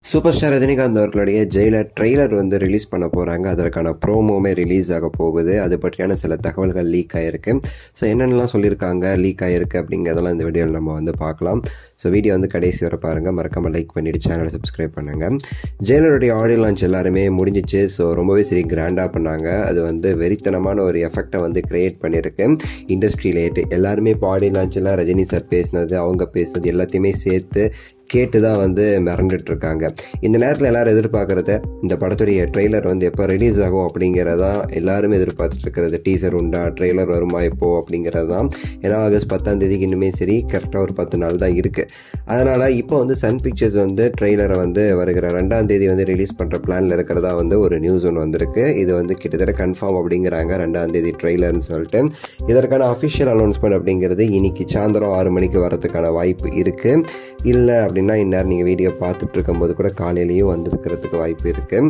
super star Rajinikanth அவர்களுடைய Jailer trailer வந்து release பண்ண போகிறாங்க அதற்கான ப்ரோமோமே ரிலீஸ் ஆக போகுது அது பற்றியான சில தகவல்கள் லீக் ஆகிருக்கு ஸோ என்னென்னலாம் சொல்லியிருக்காங்க லீக் ஆகிருக்கு அப்படிங்கிறதெல்லாம் இந்த வீடியோவில் நம்ம வந்து பார்க்கலாம் ஸோ வீடியோ வந்து கடைசி வரை பாருங்கள் மறக்காமல் லைக் பண்ணிவிட்டு சேனலை சப்ஸ்கிரைப் பண்ணுங்கள் ஜெயிலருடைய ஆடியோ லான்ச் எல்லாருமே முடிஞ்சிச்சு ஸோ ரொம்பவே சரி கிராண்டாக பண்ணாங்க அது வந்து வெறித்தனமான ஒரு எஃபெக்டை வந்து க்ரியேட் பண்ணியிருக்கு இண்டஸ்ட்ரியிலேட்டு எல்லாருமே இப்போ ஆடியோ லான்ச்சில் ரஜினி சார் பேசினது அவங்க பேசுனது எல்லாத்தையுமே சேர்த்து கேட்டு தான் வந்து மிரண்டுட்டு இருக்காங்க இந்த நேரத்தில் எல்லாரும் எதிர்பார்க்குறது இந்த படத்துடைய ட்ரெய்லர் வந்து எப்போ ரிலீஸ் ஆகும் அப்படிங்கிறதான் எல்லாருமே எதிர்பார்த்துட்டு இருக்கிறது டீசர் உண்டா ட்ரெய்லர் வருமா எப்போ அப்படிங்கிறது தான் ஏன்னா ஆகஸ்ட் பத்தாம் தேதிக்கு இன்னுமே சரி கரெக்டாக ஒரு பத்து நாள் தான் இருக்குது அதனால் இப்போ வந்து சன் பிக்சர்ஸ் வந்து ட்ரெய்லரை வந்து வருகிற ரெண்டாம் தேதி வந்து ரிலீஸ் பண்ணுற பிளானில் இருக்கிறதா வந்து ஒரு நியூஸ் ஒன்று வந்திருக்கு இது வந்து கிட்டத்தட்ட கன்ஃபார்ம் அப்படிங்கிறாங்க ரெண்டாம் தேதி ட்ரெய்லர்னு சொல்லிட்டு இதற்கான அஃபிஷியல் அனௌன்ஸ்மெண்ட் அப்படிங்கிறது இன்னைக்கு சாயந்தரம் ஆறு மணிக்கு வரதுக்கான வாய்ப்பு இருக்குது இல்லை அப்படின்னா இந்நேரம் நீங்கள் வீடியோ பார்த்துட்டு இருக்கும்போது கூட காலையிலையும் வந்திருக்கிறதுக்கு வாய்ப்பு இருக்குது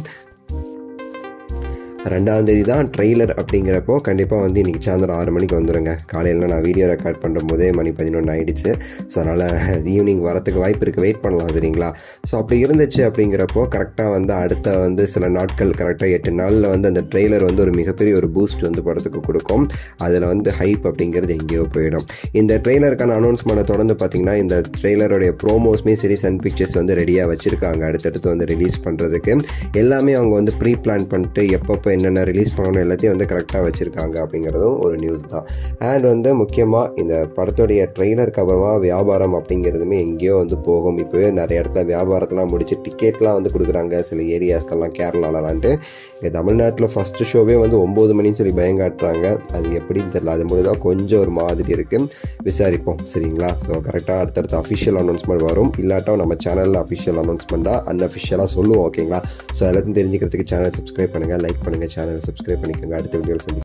ரெண்டாம் தேதி தான் ட்ரெய்லர் அப்படிங்கிறப்போ கண்டிப்பாக வந்து இன்றைக்கி சாயந்தரம் ஆறு மணிக்கு வந்துடுங்க காலையில் நான் வீடியோ ரெக்கார்ட் பண்ணும் போதே மணி பதினொன்று ஆகிடுச்சு ஸோ அதனால் ஈவினிங் வரத்துக்கு வாய்ப்பு இருக்குது வெயிட் பண்ணலாம் சரிங்களா ஸோ அப்படி இருந்துச்சு அப்படிங்கிறப்போ கரெக்டாக வந்து அடுத்த வந்து சில நாட்கள் கரெக்டாக எட்டு நாளில் வந்து அந்த ட்ரெய்லர் வந்து ஒரு மிகப்பெரிய ஒரு பூஸ்ட் வந்து படத்துக்கு கொடுக்கும் அதில் வந்து ஹைப் அப்படிங்கிறது எங்கேயோ போயிடும் இந்த ட்ரெய்லருக்கான அனௌன்ஸ்மெண்ட்டை தொடர்ந்து பார்த்தீங்கன்னா இந்த ட்ரெய்லருடைய ப்ரோமோஸ்மே சரி சன் பிக்சர்ஸ் வந்து ரெடியாக வச்சுருக்காங்க அடுத்தடுத்து வந்து ரிலீஸ் பண்ணுறதுக்கு எல்லாமே அவங்க வந்து ப்ரீ பிளான் பண்ணிட்டு எப்பப்போ என்னென்ன ரிலீஸ் பண்ணணும் எல்லாத்தையும் வந்து கரெக்டாக வச்சுருக்காங்க அப்படிங்கிறதும் ஒரு நியூஸ் தான் அண்ட் வந்து முக்கியமாக இந்த படத்துடைய ட்ரெய்லருக்கு அப்புறமா வியாபாரம் அப்படிங்கிறதுமே எங்கேயோ வந்து போகும் இப்போவே நிறைய இடத்துல வியாபாரத்தெல்லாம் முடிச்சு டிக்கெட்லாம் வந்து கொடுக்குறாங்க சில ஏரியாஸ்க்கெல்லாம் கேரளாலான்ட்டு இங்கே தமிழ்நாட்டில் ஃபஸ்ட்டு ஷோவே வந்து ஒம்பது மணின்னு சொல்லி பயங்காட்டுறாங்க அது எப்படின்னு தெரியல அது தான் கொஞ்சம் ஒரு மாதிரி இருக்குது விசாரிப்போம் சரிங்களா ஸோ கரெக்டாக அடுத்தடுத்த அஃபிஷியல் அனௌன்ஸ்மெண்ட் வரும் இல்லாட்டும் நம்ம சேனலில் அஃபிஷியல் அனௌன்ஸ்மெண்ட்டாக அன்அஃபிஷியலாக சொல்லுவோம் ஓகேங்களா ஸோ எல்லாத்தையும் தெரிஞ்சுக்கிறதுக்கு சேனல் சப்ஸ்கிரைப் பண்ணுங்கள் லைக் பண்ணுங்கள் சேனல் சப்ஸ்கிரைப் பண்ணிக்கோங்க அடுத்த வீடியோவில் சந்தி